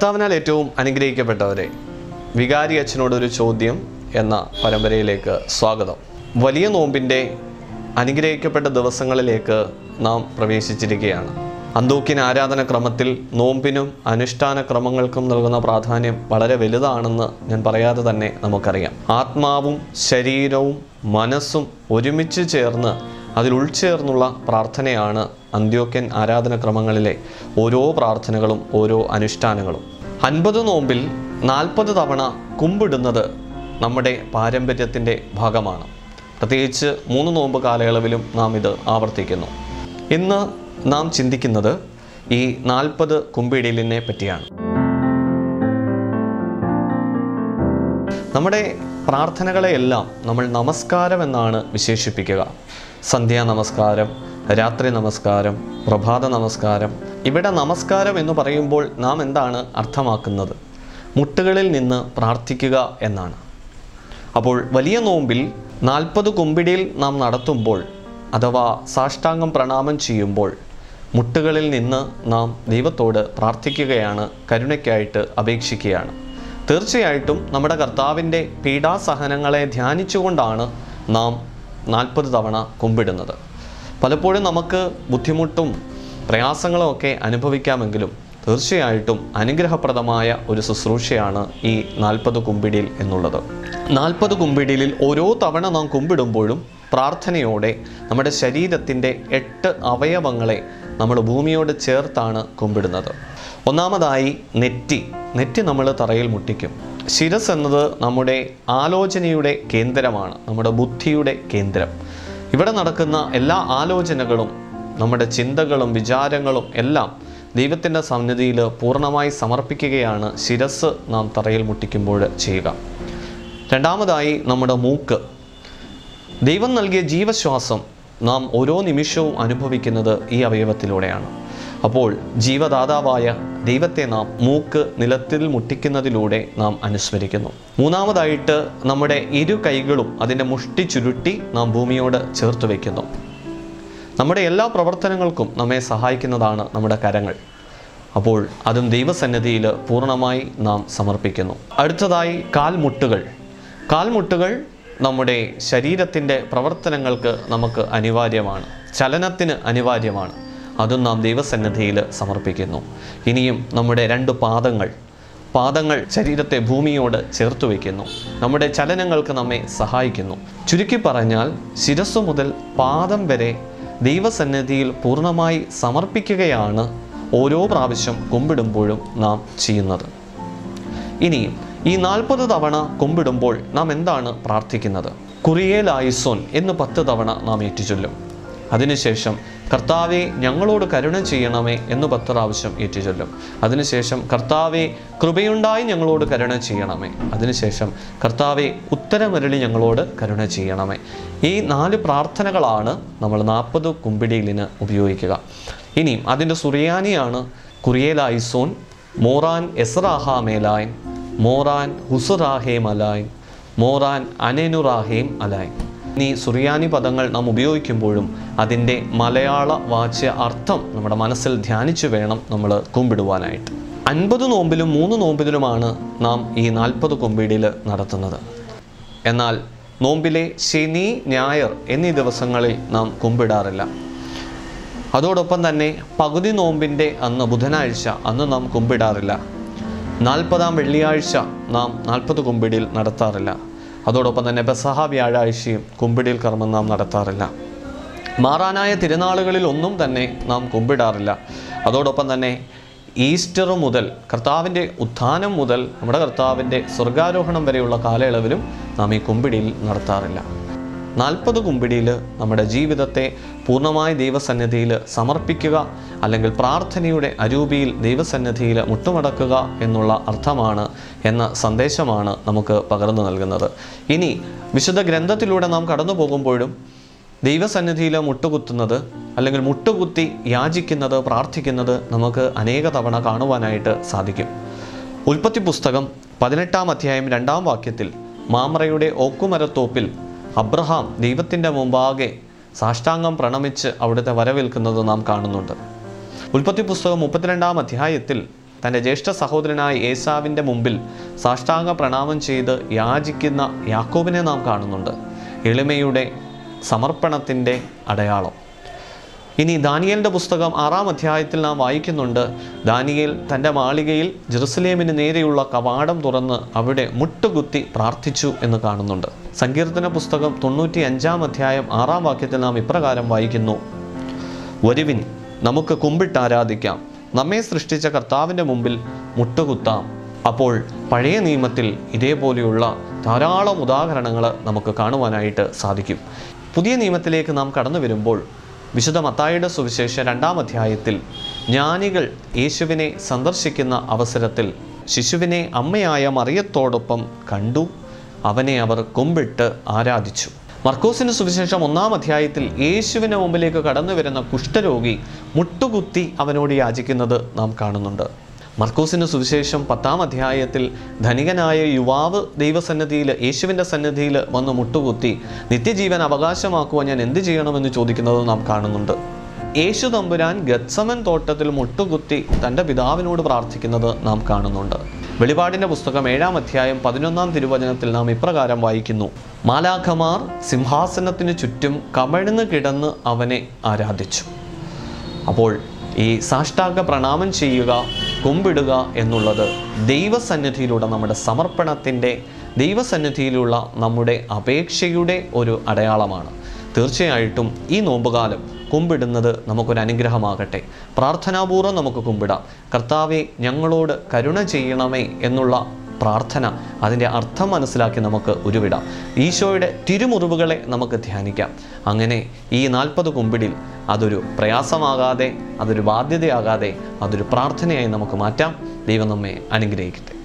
കർത്താവിനാൽ ഏറ്റവും അനുഗ്രഹിക്കപ്പെട്ടവരെ വികാരി അച്ഛനോടൊരു ചോദ്യം എന്ന പരമ്പരയിലേക്ക് സ്വാഗതം വലിയ നോമ്പിൻ്റെ അനുഗ്രഹിക്കപ്പെട്ട ദിവസങ്ങളിലേക്ക് നാം പ്രവേശിച്ചിരിക്കുകയാണ് അന്തോക്കിൻ ആരാധന ക്രമത്തിൽ നോമ്പിനും അനുഷ്ഠാന ക്രമങ്ങൾക്കും നൽകുന്ന പ്രാധാന്യം വളരെ വലുതാണെന്ന് ഞാൻ പറയാതെ തന്നെ നമുക്കറിയാം ആത്മാവും ശരീരവും മനസ്സും ഒരുമിച്ച് ചേർന്ന് അതിൽ ഉൾച്ചേർന്നുള്ള പ്രാർത്ഥനയാണ് അന്ത്യോക്യൻ ആരാധന ക്രമങ്ങളിലെ ഓരോ പ്രാർത്ഥനകളും ഓരോ അനുഷ്ഠാനങ്ങളും അൻപത് നോമ്പിൽ നാൽപ്പത് തവണ കുമ്പിടുന്നത് നമ്മുടെ പാരമ്പര്യത്തിൻ്റെ ഭാഗമാണ് പ്രത്യേകിച്ച് മൂന്ന് നോമ്പ് കാലയളവിലും നാം ഇത് ആവർത്തിക്കുന്നു ഇന്ന് നാം ചിന്തിക്കുന്നത് ഈ നാൽപ്പത് കുമ്പിടലിനെ പറ്റിയാണ് നമ്മുടെ പ്രാർത്ഥനകളെയെല്ലാം നമ്മൾ നമസ്കാരം എന്നാണ് വിശേഷിപ്പിക്കുക സന്ധ്യാ നമസ്കാരം രാത്രി നമസ്കാരം പ്രഭാത നമസ്കാരം ഇവിടെ നമസ്കാരം എന്ന് പറയുമ്പോൾ നാം എന്താണ് അർത്ഥമാക്കുന്നത് മുട്ടുകളിൽ നിന്ന് പ്രാർത്ഥിക്കുക എന്നാണ് അപ്പോൾ വലിയ നോമ്പിൽ നാൽപ്പത് കുമ്പിടിയിൽ നാം നടത്തുമ്പോൾ അഥവാ സാഷ്ടാംഗം പ്രണാമം ചെയ്യുമ്പോൾ മുട്ടുകളിൽ നിന്ന് നാം ദൈവത്തോട് പ്രാർത്ഥിക്കുകയാണ് കരുണയ്ക്കായിട്ട് അപേക്ഷിക്കുകയാണ് തീർച്ചയായിട്ടും നമ്മുടെ കർത്താവിൻ്റെ പീഡാസഹനങ്ങളെ ധ്യാനിച്ചുകൊണ്ടാണ് നാം നാൽപ്പത് തവണ കുമ്പിടുന്നത് പലപ്പോഴും നമുക്ക് ബുദ്ധിമുട്ടും പ്രയാസങ്ങളും ഒക്കെ അനുഭവിക്കാമെങ്കിലും തീർച്ചയായിട്ടും അനുഗ്രഹപ്രദമായ ഒരു ശുശ്രൂഷയാണ് ഈ നാൽപ്പത് കുമ്പിടിയിൽ എന്നുള്ളത് നാൽപ്പത് കുമ്പിടിയിൽ ഓരോ തവണ നാം കുമ്പിടുമ്പോഴും പ്രാർത്ഥനയോടെ നമ്മുടെ ശരീരത്തിൻ്റെ എട്ട് അവയവങ്ങളെ നമ്മൾ ഭൂമിയോട് ചേർത്താണ് കുമ്പിടുന്നത് ഒന്നാമതായി നെറ്റി നെറ്റി നമ്മൾ തറയിൽ മുട്ടിക്കും ശിരസ് എന്നത് നമ്മുടെ ആലോചനയുടെ കേന്ദ്രമാണ് നമ്മുടെ ബുദ്ധിയുടെ കേന്ദ്രം ഇവിടെ നടക്കുന്ന എല്ലാ ആലോചനകളും നമ്മുടെ ചിന്തകളും വിചാരങ്ങളും എല്ലാം ദൈവത്തിൻ്റെ സന്നിധിയിൽ പൂർണ്ണമായി സമർപ്പിക്കുകയാണ് ശിരസ് നാം തറയിൽ മുട്ടിക്കുമ്പോൾ ചെയ്യുക രണ്ടാമതായി നമ്മുടെ മൂക്ക് ദൈവം നൽകിയ ജീവശ്വാസം നാം ഓരോ നിമിഷവും അനുഭവിക്കുന്നത് ഈ അവയവത്തിലൂടെയാണ് അപ്പോൾ ജീവദാതാവായ ദൈവത്തെ നാം മൂക്ക് നിലത്തിൽ മുട്ടിക്കുന്നതിലൂടെ നാം അനുസ്മരിക്കുന്നു മൂന്നാമതായിട്ട് നമ്മുടെ ഇരു കൈകളും അതിൻ്റെ മുഷ്ടി ചുരുട്ടി നാം ഭൂമിയോട് ചേർത്ത് വയ്ക്കുന്നു നമ്മുടെ എല്ലാ പ്രവർത്തനങ്ങൾക്കും നമ്മെ സഹായിക്കുന്നതാണ് നമ്മുടെ കരങ്ങൾ അപ്പോൾ അതും ദൈവസന്നിധിയിൽ പൂർണ്ണമായി നാം സമർപ്പിക്കുന്നു അടുത്തതായി കാൽമുട്ടുകൾ കാൽമുട്ടുകൾ നമ്മുടെ ശരീരത്തിൻ്റെ പ്രവർത്തനങ്ങൾക്ക് നമുക്ക് അനിവാര്യമാണ് ചലനത്തിന് അനിവാര്യമാണ് അതും നാം ദൈവസന്നിധിയിൽ സമർപ്പിക്കുന്നു ഇനിയും നമ്മുടെ രണ്ട് പാദങ്ങൾ പാദങ്ങൾ ശരീരത്തെ ഭൂമിയോട് ചേർത്ത് വയ്ക്കുന്നു നമ്മുടെ ചലനങ്ങൾക്ക് നമ്മെ സഹായിക്കുന്നു ചുരുക്കി പറഞ്ഞാൽ ശിരസ്സു മുതൽ പാദം വരെ ദൈവസന്നിധിയിൽ പൂർണ്ണമായി സമർപ്പിക്കുകയാണ് ഓരോ പ്രാവശ്യം കുമ്പിടുമ്പോഴും നാം ചെയ്യുന്നത് ഇനി ഈ നാൽപ്പത് തവണ കുമ്പിടുമ്പോൾ നാം എന്താണ് പ്രാർത്ഥിക്കുന്നത് കുറിയേലായിസോൻ എന്ന് പത്ത് തവണ നാം ഏറ്റുചൊല്ലും അതിനുശേഷം കർത്താവെ ഞങ്ങളോട് കരുണ ചെയ്യണമേ എന്ന് പത്ത് പ്രാവശ്യം ഏറ്റുചൊല്ലും അതിനുശേഷം കർത്താവെ കൃപയുണ്ടായി ഞങ്ങളോട് കരുണ ചെയ്യണമേ അതിനുശേഷം കർത്താവെ ഉത്തരമരളി ഞങ്ങളോട് കരുണ ചെയ്യണമേ ഈ നാല് പ്രാർത്ഥനകളാണ് നമ്മൾ നാൽപ്പത് കുമ്പിടിയിലിന് ഉപയോഗിക്കുക ഇനിയും അതിൻ്റെ സുറിയാനിയാണ് കുറിയേലായിസോൻ മോറാൻ എസ്രാഹ മേലായൻ മോറാൻ ഹുസുറാഹേം അലായൻ മോറാൻ അനെനുറാഹേം അലായൻ ഈ സുറിയാനി പദങ്ങൾ നാം ഉപയോഗിക്കുമ്പോഴും അതിൻ്റെ മലയാള വാച്യ അർത്ഥം നമ്മുടെ മനസ്സിൽ ധ്യാനിച്ചു വേണം നമ്മൾ കുമ്പിടുവാനായിട്ട് അൻപത് നോമ്പിലും മൂന്ന് നോമ്പിലുമാണ് നാം ഈ നാൽപ്പത് കുമ്പിടിയിൽ നടത്തുന്നത് എന്നാൽ നോമ്പിലെ ശനി ഞായർ എന്നീ ദിവസങ്ങളിൽ നാം കുമ്പിടാറില്ല അതോടൊപ്പം തന്നെ പകുതി നോമ്പിൻ്റെ അന്ന് ബുധനാഴ്ച അന്ന് നാം കുമ്പിടാറില്ല നാൽപ്പതാം വെള്ളിയാഴ്ച നാം നാൽപ്പത് കുമ്പിടിയിൽ നടത്താറില്ല അതോടൊപ്പം തന്നെ ബസഹ വ്യാഴാഴ്ചയും കുമ്പിടിയിൽ കർമ്മം നാം നടത്താറില്ല മാറാനായ തിരുനാളുകളിൽ ഒന്നും തന്നെ നാം കുമ്പിടാറില്ല അതോടൊപ്പം തന്നെ ഈസ്റ്റർ മുതൽ കർത്താവിൻ്റെ ഉത്ഥാനം മുതൽ നമ്മുടെ കർത്താവിൻ്റെ സ്വർഗാരോഹണം വരെയുള്ള കാലയളവിലും നാം ഈ കുമ്പിടിയിൽ നടത്താറില്ല നാൽപ്പത് കുമ്പിടിയിൽ നമ്മുടെ ജീവിതത്തെ പൂർണ്ണമായി ദൈവസന്നിധിയിൽ സമർപ്പിക്കുക അല്ലെങ്കിൽ പ്രാർത്ഥനയുടെ അരൂപിയിൽ ദൈവസന്നിധിയിൽ മുട്ടുമടക്കുക എന്നുള്ള അർത്ഥമാണ് എന്ന സന്ദേശമാണ് നമുക്ക് പകർന്നു നൽകുന്നത് ഇനി വിശുദ്ധ ഗ്രന്ഥത്തിലൂടെ നാം കടന്നു പോകുമ്പോഴും ദൈവസന്നിധിയിൽ മുട്ടുകുത്തുന്നത് അല്ലെങ്കിൽ മുട്ടുകുത്തി യാചിക്കുന്നത് പ്രാർത്ഥിക്കുന്നത് നമുക്ക് അനേക തവണ കാണുവാനായിട്ട് സാധിക്കും ഉൽപ്പത്തി പുസ്തകം പതിനെട്ടാം അധ്യായം രണ്ടാം വാക്യത്തിൽ മാമറയുടെ ഓക്കുമരത്തോപ്പിൽ അബ്രഹാം ദൈവത്തിൻ്റെ മുമ്പാകെ സാഷ്ടാംഗം പ്രണമിച്ച് അവിടുത്തെ വരവേൽക്കുന്നത് നാം കാണുന്നുണ്ട് ഉൽപ്പത്തി പുസ്തകം മുപ്പത്തിരണ്ടാം അധ്യായത്തിൽ തൻ്റെ ജ്യേഷ്ഠ സഹോദരനായ ഏസാവിൻ്റെ മുമ്പിൽ സാഷ്ടാംഗ പ്രണാമം ചെയ്ത് യാചിക്കുന്ന യാക്കോബിനെ നാം കാണുന്നുണ്ട് എളിമയുടെ സമർപ്പണത്തിൻ്റെ അടയാളം ഇനി ദാനിയേലിൻ്റെ പുസ്തകം ആറാം അധ്യായത്തിൽ നാം വായിക്കുന്നുണ്ട് ദാനിയേൽ തൻ്റെ മാളികയിൽ ജെറുസലേമിന് നേരെയുള്ള കവാടം തുറന്ന് അവിടെ മുട്ടുകുത്തി പ്രാർത്ഥിച്ചു എന്ന് കാണുന്നുണ്ട് സങ്കീർത്തന പുസ്തകം തൊണ്ണൂറ്റി അഞ്ചാം അധ്യായം ആറാം വാക്യത്തിൽ നാം ഇപ്രകാരം വായിക്കുന്നു വരുവിൻ നമുക്ക് കുമ്പിട്ട് ആരാധിക്കാം നമ്മെ സൃഷ്ടിച്ച കർത്താവിൻ്റെ മുമ്പിൽ മുട്ടുകുത്താം അപ്പോൾ പഴയ നിയമത്തിൽ ഇതേപോലെയുള്ള ധാരാളം ഉദാഹരണങ്ങൾ നമുക്ക് കാണുവാനായിട്ട് സാധിക്കും പുതിയ നിയമത്തിലേക്ക് നാം കടന്നു വരുമ്പോൾ വിശുദ്ധ മത്തായിയുടെ സുവിശേഷം രണ്ടാം അധ്യായത്തിൽ ജ്ഞാനികൾ യേശുവിനെ സന്ദർശിക്കുന്ന അവസരത്തിൽ ശിശുവിനെ അമ്മയായ മറിയത്തോടൊപ്പം കണ്ടു അവനെ അവർ കുമ്പിട്ട് ആരാധിച്ചു മർക്കോസിന് സുവിശേഷം ഒന്നാം അധ്യായത്തിൽ യേശുവിന് മുമ്പിലേക്ക് കടന്നു വരുന്ന കുഷ്ഠരോഗി മുട്ടുകുത്തി അവനോട് യാചിക്കുന്നത് നാം കാണുന്നുണ്ട് മർക്കോസിന് സുവിശേഷം പത്താം അധ്യായത്തിൽ ധനികനായ യുവാവ് ദൈവസന്നിധിയിൽ യേശുവിൻ്റെ സന്നിധിയിൽ വന്ന് മുട്ടുകുത്തി നിത്യജീവൻ അവകാശമാക്കുവാൻ ഞാൻ എന്ത് ചെയ്യണമെന്ന് ചോദിക്കുന്നത് നാം കാണുന്നുണ്ട് യേശു തമ്പുരാൻ ഗത്സമൻ തോട്ടത്തിൽ മുട്ടുകുത്തി തൻ്റെ പിതാവിനോട് പ്രാർത്ഥിക്കുന്നത് നാം കാണുന്നുണ്ട് വെളിപാടിൻ്റെ പുസ്തകം ഏഴാം അധ്യായം പതിനൊന്നാം തിരുവചനത്തിൽ നാം ഇപ്രകാരം വായിക്കുന്നു മാലാഖമാർ സിംഹാസനത്തിന് ചുറ്റും കമഴ്ന്ന് കിടന്ന് അവനെ ആരാധിച്ചു അപ്പോൾ ഈ സാഷ്ടാംഗ പ്രണാമം ചെയ്യുക കുമ്പിടുക എന്നുള്ളത് ദൈവസന്നിധിയിലൂടെ നമ്മുടെ സമർപ്പണത്തിൻ്റെ ദൈവസന്നിധിയിലുള്ള നമ്മുടെ അപേക്ഷയുടെ ഒരു അടയാളമാണ് തീർച്ചയായിട്ടും ഈ നോമ്പുകാലം കുമ്പിടുന്നത് നമുക്കൊരു അനുഗ്രഹമാകട്ടെ പ്രാർത്ഥനാപൂർവ്വം നമുക്ക് കുമ്പിടാം കർത്താവെ ഞങ്ങളോട് കരുണ ചെയ്യണമേ എന്നുള്ള പ്രാർത്ഥന അതിൻ്റെ അർത്ഥം മനസ്സിലാക്കി നമുക്ക് ഉരുവിടാം ഈശോയുടെ തിരുമുറിവുകളെ നമുക്ക് ധ്യാനിക്കാം അങ്ങനെ ഈ നാൽപ്പത് കുമ്പിടിൽ അതൊരു പ്രയാസമാകാതെ അതൊരു ബാധ്യതയാകാതെ അതൊരു പ്രാർത്ഥനയായി നമുക്ക് മാറ്റാം ദൈവം നമ്മെ അനുഗ്രഹിക്കട്ടെ